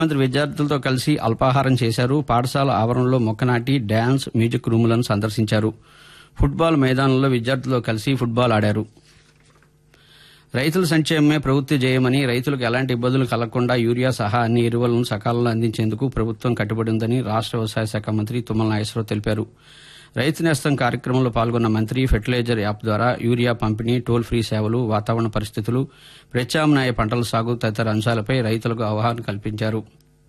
మంత్రి విద్యార్థులతో కలిసి అల్పాహారం చేశారు పాఠశాల ఆవరణలో మొక్కనాటి డ్యాన్స్ మ్యూజిక్ రూములను సందర్శించారు ఫుట్బాల్ మైదానంలో విద్యార్థులతో కలిసి ఫుట్బాల్ ఆడారు రైతుల సంక్షేమమే ప్రభుత్వ జయమని రైతులకు ఎలాంటి ఇబ్బందులు కలగకుండా యూరియా సహా అన్ని ఎరువులను సకాలంలో అందించేందుకు ప్రభుత్వం కట్టుబడి ఉందని రాష్ట వ్యవసాయ శాఖ మంత్రి తుమ్మల నాగేశ్వరరావు తెలిపారు రైతు నేస్తం కార్యక్రమంలో పాల్గొన్న మంత్రి ఫెర్టిలైజర్ యాప్ ద్వారా యూరియా పంపిణీ టోల్ ఫ్రీ సేవలు వాతావరణ పరిస్థితులు ప్రత్యామ్నాయ పంటల సాగు తదితర అంశాలపై రైతులకు అవగాహన కల్పించారు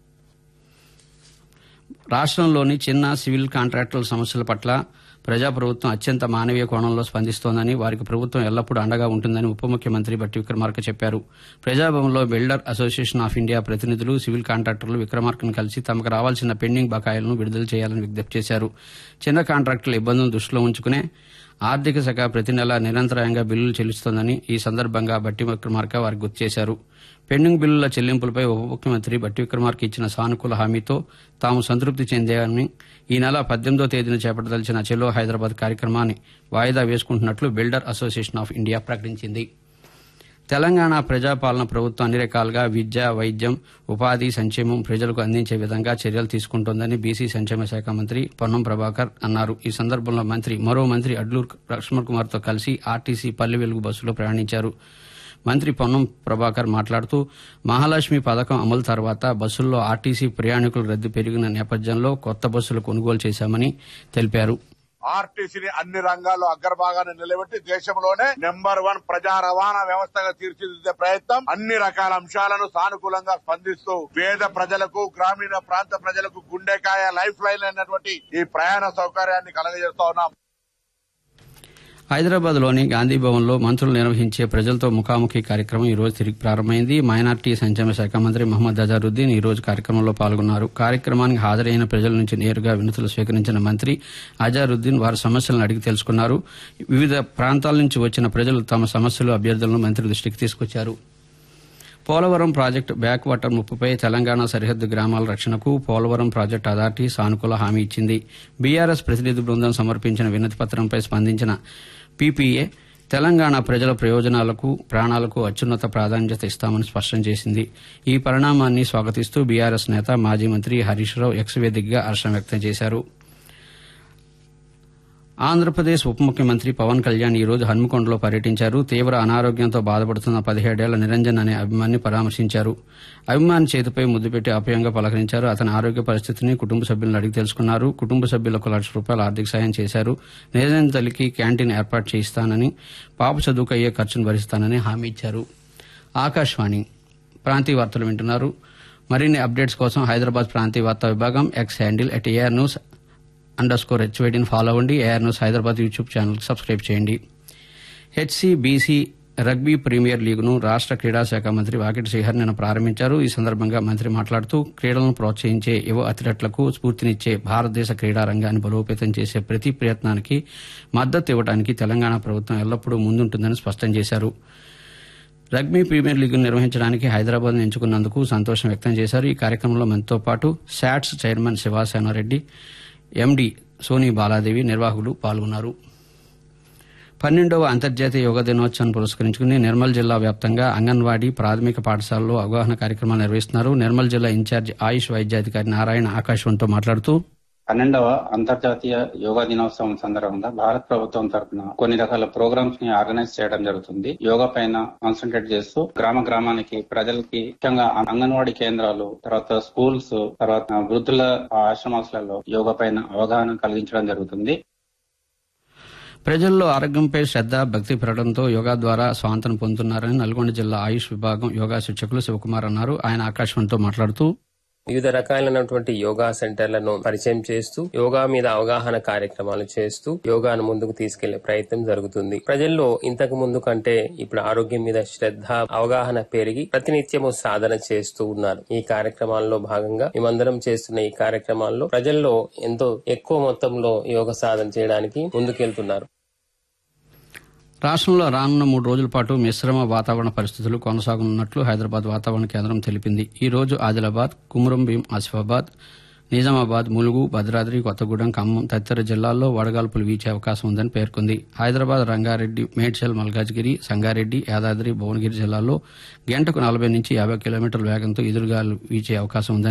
రాష్ట్రంలోని చిన్న సివిల్ కాంట్రాక్టుల సమస్యల పట్ల ప్రజాప్రభుత్వం అత్యంత మానవీయ కోణంలో స్పందిస్తోందని వారికి ప్రభుత్వం ఎల్లప్పుడూ అండగా ఉంటుందని ఉప ముఖ్యమంత్రి బట్టి విక్రమార్క చెప్పారు ప్రజాభవన్లో బిల్డర్ అసోసియేషన్ ఆఫ్ ఇండియా ప్రతినిధులు సివిల్ కాంట్రాక్టర్లు విక్రమార్కను కలిసి తమకు రావాల్సిన పెండింగ్ బకాయిలను విడుదల చేయాలని విజ్ఞప్తి చేశారు చిన్న కాంట్రాక్టుల ఇబ్బందులను దృష్టిలో ఉంచుకునే ఆర్థిక శాఖ ప్రతి నెల నిరంతరాయంగా బిల్లులు చెల్లిస్తోందని ఈ సందర్భంగా బట్టి విక్రమార్క వారికి గుర్తు చేశారు పెండింగ్ బిల్లుల చెల్లింపులపై ఉప ముఖ్యమంత్రి బట్టి విక్రమార్క ఇచ్చిన సానుకూల హామీతో తాము సంతృప్తి చెందామని ఈ నెల పద్దెనిమిదో తేదీన చేపట్టదలిచిన చెలో హైదరాబాద్ కార్యక్రమాన్ని వాయిదా వేసుకుంటున్నట్లు బిల్డర్ అసోసియేషన్ ఆఫ్ ఇండియా ప్రకటించింది తెలంగాణ ప్రజాపాలన ప్రభుత్వం అన్ని రకాలుగా విద్య వైద్యం ఉపాధి సంక్షేమం ప్రజలకు అందించే విధంగా చర్యలు తీసుకుంటోందని బీసీ సంక్షేమ శాఖ మంత్రి పొన్నం ప్రభాకర్ అన్నారు ఈ సందర్భంలో మంత్రి మరో మంత్రి అడ్లూరు లక్ష్మణ్ కుమార్తో కలిసి ఆర్టీసీ పల్లె వెలుగు బస్సులో ప్రయాణించారు మంత్రి పొన్నం ప్రభాకర్ మాట్లాడుతూ మహాలక్ష్మి పథకం అమలు తర్వాత బస్సుల్లో ఆర్టీసీ ప్రయాణికుల రద్దీ పెరిగిన నేపథ్యంలో కొత్త బస్సులు కొనుగోలు చేశామని తెలిపారు ఆర్టీసీని అన్ని రంగాల్లో అగ్రభాగాన్ని నిలబెట్టి దేశంలోనే నెంబర్ వన్ ప్రజా రవాణా వ్యవస్థగా తీర్చిదిద్దే ప్రయత్నం అన్ని రకాల అంశాలను సానుకూలంగా స్పందిస్తూ పేద ప్రజలకు గ్రామీణ ప్రాంత ప్రజలకు గుండెకాయ లైఫ్ లైన్ అయినటువంటి ఈ ప్రయాణ సౌకర్యాన్ని కలగజేస్తా ఉన్నాం హైదరాబాద్ లోని గాంధీ భవన్ లో మంత్రులు నిర్వహించే ప్రజలతో ముఖాముఖి కార్యక్రమం ఈ రోజు తిరిగి ప్రారంభమైంది మైనార్టీ సంక్షేమ శాఖ మంత్రి మహమ్మద్ అజారుద్దీన్ ఈ రోజు కార్యక్రమంలో పాల్గొన్నారు కార్యక్రమానికి హాజరైన ప్రజల నుంచి నేరుగా వినతులు స్వీకరించిన మంత్రి అజారుద్దీన్ వారి సమస్యలను అడిగి తెలుసుకున్నారు వివిధ ప్రాంతాల నుంచి వచ్చిన ప్రజలు తమ సమస్యలు అభ్యర్థులను మంత్రి దృష్టికి తీసుకొచ్చారు పోలవరం ప్రాజెక్టు బ్యాక్ వాటర్ ముప్పుపై తెలంగాణ సరిహద్దు గ్రామాల రక్షణకు పోలవరం ప్రాజెక్టు అథారిటీ సానుకూల హామీ ఇచ్చింది బీఆర్ఎస్ ప్రతినిధి బృందం సమర్పించిన వినతి పత్రంపై స్పందించిన పీపీఏ తెలంగాణ ప్రజల ప్రయోజనాలకు ప్రాణాలకు అత్యున్నత ప్రాధాన్యత ఇస్తామని స్పష్టం చేసింది ఈ పరిణామాన్ని స్వాగతిస్తూ బీఆర్ఎస్ నేత మాజీ మంత్రి హరీష్ రావు ఎక్స్ వేదికగా హర్షం వ్యక్తం చేశారు ఆంధ్రప్రదేశ్ ఉప ముఖ్యమంత్రి పవన్ కళ్యాణ్ ఈ రోజు హన్మకొండలో పర్యటించారు తీవ్ర అనారోగ్యంతో బాధపడుతున్న పదిహేడేళ్ల నిరంజన్ అనే అభిమాని పరామర్శించారు అభిమాని చేతిపై ముద్దు పెట్టి ఆప్యాయంగా పలకరించారు అతని ఆరోగ్య పరిస్థితిని కుటుంబ సభ్యులను అడిగి తెలుసుకున్నారు కుటుంబ సభ్యులకు లక్ష రూపాయల ఆర్థిక సాయం చేశారు నిరంజన్ తల్లికి క్యాంటీన్ ఏర్పాటు చేయిస్తానని పాప చదువుకు అయ్యే ఖర్చును భరిస్తానని హామీ ఇచ్చారు ఆకాశవాణి ప్రాంతీయ వార్తలు వింటున్నారు మరిన్ని అప్డేట్స్ కోసం హైదరాబాద్ ప్రాంతీయ వార్తా విభాగం X handle at AR news underscore హెచ్వేడిని ఫాలో అవ్వండి ఏఆర్ న్యూస్ హైదరాబాద్ యూట్యూబ్ ఛానల్కి సబ్స్క్రైబ్ చేయండి హెచ్సిబీసీ రగ్బీ ప్రీమియర్ లీగ్ను రాష్ట క్రీడా శాఖ మంత్రి వాకిటి శ్రీహర్ నిన్న ప్రారంభించారు ఈ సందర్భంగా మంత్రి మాట్లాడుతూ క్రీడలను ప్రోత్సహించే యువ అథ్లెట్లకు స్ఫూర్తినిచ్చే భారతదేశ క్రీడా రంగాన్ని బలోపేతం చేసే ప్రతి ప్రయత్నానికి మద్దతు ఇవ్వడానికి తెలంగాణ ప్రభుత్వం ఎల్లప్పుడూ ముందుంటుందని స్పష్టం చేశారు రగ్బీ ప్రీమియర్ లీగ్ను నిర్వహించడానికి హైదరాబాద్ ఎంచుకున్నందుకు సంతోషం వ్యక్తం చేశారు ఈ కార్యక్రమంలో మనతో పాటు SATS chairman Sivasena Reddy MD Soni Baladevi నిర్వాహకులు పాల్గొన్నారు పన్నెండవ అంతర్జాతీయ యోగా దినోత్సవాన్ని పురస్కరించుకుని నిర్మల్ జిల్లా వ్యాప్తంగా అంగన్వాడీ ప్రాథమిక పాఠశాలలో అవగాహన కార్యక్రమాలు నిర్వహిస్తున్నారు నిర్మల్ జిల్లా ఇన్ఛార్జి ఆయుష్ వైద్యాధికారి నారాయణ ఆకాశవాణితో మాట్లాడుతూ పన్నెండవ అంతర్జాతీయ యోగా దినోత్సవం సందర్భంగా భారత ప్రభుత్వం తరఫున కొన్ని రకాల ప్రోగ్రామ్స్ ని ఆర్గనైజ్ చేయడం జరుగుతుంది యోగా పైన కాన్సన్ట్రేట్ చేస్తూ గ్రామ గ్రామానికి ప్రజలకి ముఖ్యంగా అంగన్వాడీ కేంద్రాలు తర్వాత స్కూల్స్ తర్వాత వృద్ధుల ఆశ్రమాలలో యోగా పైన అవగాహన కలిగించడం జరుగుతుంది ప్రజల్లో ఆరోగ్యంపై శ్రద్ద భక్తి పెరగడంతో యోగా ద్వారా స్వాంతన పొందుతున్నారని నల్గొండ జిల్లా ఆయుష్ విభాగం యోగా శిక్షకులు శివకుమార్ అన్నారు ఆయన ఆకాశవాణితో మాట్లాడుతూ వివిధ రకాలైనటువంటి యోగా సెంటర్లను పరిచయం చేస్తూ యోగా మీద అవగాహన కార్యక్రమాలు చేస్తూ యోగాను ముందుకు తీసుకెళ్లే ప్రయత్నం జరుగుతుంది ప్రజల్లో ఇంతకు ముందు కంటే ఇప్పుడు ఆరోగ్యం మీద శ్రద్ధ అవగాహన పెరిగి ప్రతినిత్యము సాధన చేస్తూ ఉన్నారు ఈ కార్యక్రమాల్లో భాగంగా మేమందరం చేస్తున్న ఈ కార్యక్రమాల్లో ప్రజల్లో ఎంతో ఎక్కువ మొత్తంలో యోగ సాధన చేయడానికి ముందుకెళ్తున్నారు రాష్ట్రంలో రానున్న మూడు రోజుల పాటు మిశ్రమ వాతావరణ పరిస్థితులు కొనసాగనున్నట్లు హైదరాబాద్ వాతావరణ కేంద్రం తెలిపింది ఈ రోజు ఆదిలాబాద్ కుమురం భీం ఆసిఫాబాద్ నిజామాబాద్ ములుగు భద్రాద్రి కొత్తగూడెం ఖమ్మం తదితర జిల్లాల్లో వడగాల్పులు వీచే అవకాశం ఉందని పేర్కొంది హైదరాబాద్ రంగారెడ్డి మేడ్చల్ మల్కాజ్గిరి సంగారెడ్డి యాదాద్రి భువనగిరి జిల్లాల్లో గంటకు నలభై నుంచి యాభై కిలోమీటర్ల వేగంతో ఎదురుగాలు వీచే అవకాశం ఉందని